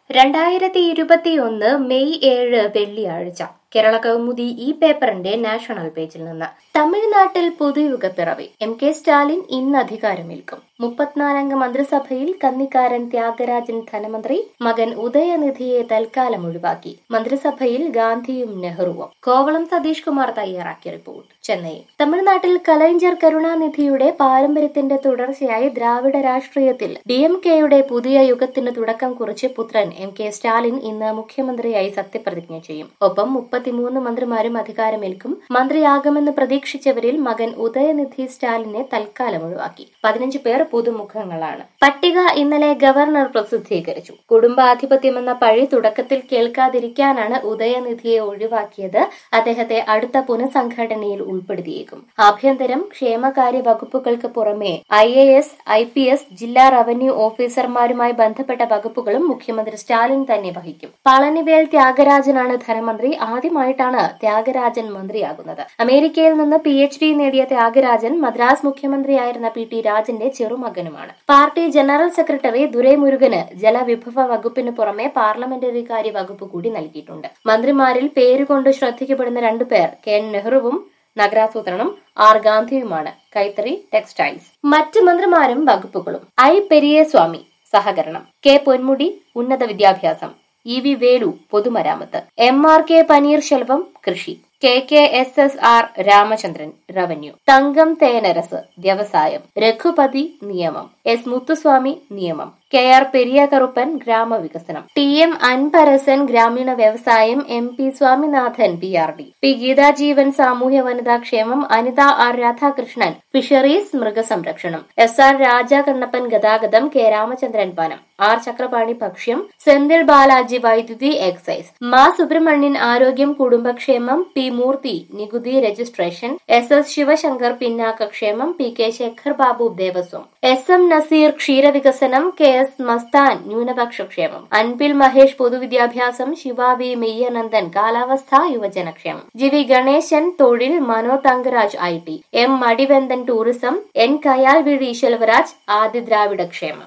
രണ്ടായിരത്തി ഇരുപത്തിയൊന്ന് മെയ് ഏഴ് വെള്ളിയാഴ്ച കേരള കൗമുദി ഈ പേപ്പറിന്റെ നാഷണൽ പേജിൽ നിന്ന് തമിഴ്നാട്ടിൽ പുതുയുഗ പിറവി എം കെ സ്റ്റാലിൻ ഇന്ന് അധികാരമേൽക്കും മുപ്പത്തിനാലംഗ മന്ത്രിസഭയിൽ കന്നിക്കാരൻ ത്യാഗരാജൻ ധനമന്ത്രി മകൻ ഉദയനിധിയെ തൽക്കാലം ഒഴിവാക്കി മന്ത്രിസഭയിൽ ഗാന്ധിയും നെഹ്റുവും കോവളം സതീഷ് കുമാർ തയ്യാറാക്കിയ റിപ്പോർട്ട് ചെന്നൈ തമിഴ്നാട്ടിൽ കലൈഞ്ചർ കരുണാനിധിയുടെ പാരമ്പര്യത്തിന്റെ തുടർച്ചയായി ദ്രാവിഡ രാഷ്ട്രീയത്തിൽ ഡി എം കെയുടെ പുതിയ യുഗത്തിന് തുടക്കം കുറിച്ച് പുത്രൻ എം കെ സ്റ്റാലിൻ ഇന്ന് മുഖ്യമന്ത്രിയായി സത്യപ്രതിജ്ഞ ചെയ്യും ഒപ്പം മുപ്പത്തിമൂന്ന് മന്ത്രിമാരും അധികാരമേൽക്കും മന്ത്രിയാകുമെന്ന് പ്രതീക്ഷിച്ചവരിൽ മകൻ ഉദയനിധി സ്റ്റാലിനെ തൽക്കാലം ഒഴിവാക്കി പതിനഞ്ച് പേർ പുതുമുഖങ്ങളാണ് പട്ടിക ഇന്നലെ ഗവർണർ പ്രസിദ്ധീകരിച്ചു കുടുംബാധിപത്യമെന്ന പഴി തുടക്കത്തിൽ കേൾക്കാതിരിക്കാനാണ് ഉദയനിധിയെ ഒഴിവാക്കിയത് അദ്ദേഹത്തെ അടുത്ത പുനഃസംഘടനയിൽ ഉൾപ്പെടുത്തിയേക്കും ആഭ്യന്തരം ക്ഷേമകാര്യ വകുപ്പുകൾക്ക് പുറമെ I A S I P S ജില്ലാ റവന്യൂ ഓഫീസർമാരുമായി ബന്ധപ്പെട്ട വകുപ്പുകളും മുഖ്യമന്ത്രി സ്റ്റാലിൻ തന്നെ വഹിക്കും പളനിവേൽ ത്യാഗരാജനാണ് ധനമന്ത്രി ആദ്യമായിട്ടാണ് ത്യാഗരാജൻ മന്ത്രിയാകുന്നത് അമേരിക്കയിൽ നിന്ന് പി എച്ച് ഡി നേടിയ ത്യാഗരാജൻ മദ്രാസ് മുഖ്യമന്ത്രിയായിരുന്ന പി ടി രാജന്റെ ചെറുമകനുമാണ് പാർട്ടി ജനറൽ സെക്രട്ടറി ദുരൈമുരുകന് ജലവിഭവ വകുപ്പിന് പുറമെ പാർലമെന്ററി കാര്യ വകുപ്പ് കൂടി നൽകിയിട്ടുണ്ട് മന്ത്രിമാരിൽ പേരുകൊണ്ട് ശ്രദ്ധിക്കപ്പെടുന്ന രണ്ടുപേർ കെ എൻ നെഹ്റുവും നഗരാസൂത്രണം ആർ ഗാന്ധിയുമാണ് കൈത്തറി ടെക്സ്റ്റൈൽസ് മറ്റ് മന്ത്രിമാരും വകുപ്പുകളും ഐ പെരിയസ്വാമി സഹകരണം കെ പൊന്മുടി ഉന്നത വിദ്യാഭ്യാസം ഇ വി വേലു പൊതുമരാമത്ത് എം ആർ കെ പനീർശെൽവം കൃഷി K K S S R Ramachandran revenue Thangam Thennarasu വ്യവസായം രഘുപതി നിയമം എസ് മുത്തുസ്വാമി നിയമം കെ ആർ പെരിയകറുപ്പൻ ഗ്രാമവികസനം ടി എം അൻപരസൻ ഗ്രാമീണ വ്യവസായം M P Saminathan P R D P Geetha Jeevan സാമൂഹ്യ വനിതാ ക്ഷേമം അനിത ആർ രാധാകൃഷ്ണൻ ഫിഷറീസ് മൃഗസംരക്ഷണം എസ് ആർ രാജ കണ്ണപ്പൻ ഗതാഗതം കെ രാമചന്ദ്രൻ വനം ആർ ചക്രപാണി ഭക്ഷ്യം സെന്തിൽ ബാലാജി വൈദ്യുതി എക്സൈസ് മാ സുബ്രഹ്മണ്യൻ ആരോഗ്യം കുടുംബക്ഷേമം പി മൂർത്തി നികുതി registration S S Sivasankar പിന്നാക്കക്ഷേമം P K Sekar Babu Devaswom S M Nasar ക്ഷീരവികസനം കെ എസ് മസ്താൻ ന്യൂനപക്ഷ ക്ഷേമം അൻപിൽ മഹേഷ് പൊതുവിദ്യാഭ്യാസം ശിവ വി മെയ്യനന്ദൻ കാലാവസ്ഥ യുവജനക്ഷേമം ജി വി ഗണേശൻ തൊഴിൽ Mano Thangaraj I T M Mathiventhan tourism N കയാൽ വി ഈശ്വരവരാജ് ആദിദ്രാവിഡ ക്ഷേമം